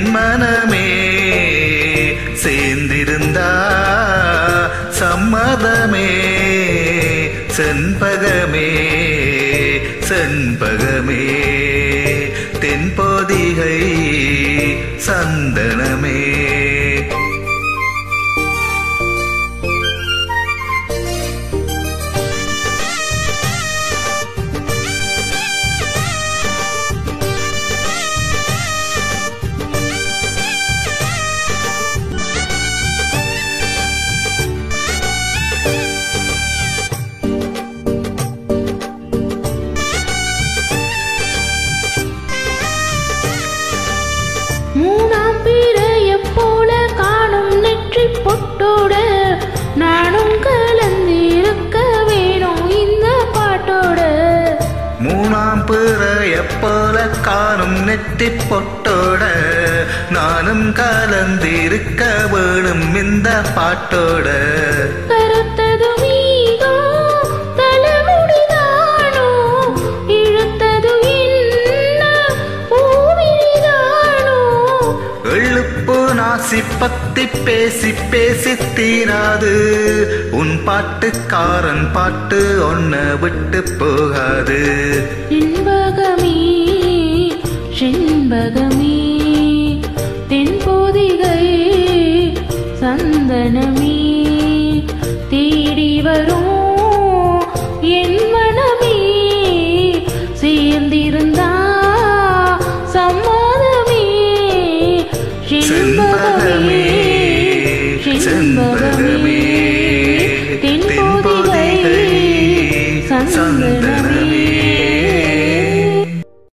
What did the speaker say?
என் மனமே சேர்ந்திருந்தா சம்மதமே செண்பகமே செண்பகமே தென்பொதிகை சந்தனமே மூணாம் பிறையைப் போல காணும் நெற்றி பொட்டோட நானும் கலந்திருக்க வேணும் இந்த பாட்டோட மூணாம் பிறைய போல காணும் நெத்தி பொட்டோட நானும் கலந்திருக்க வேணும் இந்த பாட்டோட கருத்தது மீதோ தலைமுடிதானோ இழுத்தது என்ன பூவிரிதானோ எழுப்பு நாசி பத்தி பேசி பேசி தீராது உன் பாட்டுக்காரன் பாட்டு ஒன்ன விட்டு போகாது இன்பகமே செண்பகமே தென்போதிகை சந்தனமே தேடி வரும் என் மனமே சேர்ந்திருந்தா சம்மதமே செண்பகமே செண்பகமே செண்பகமே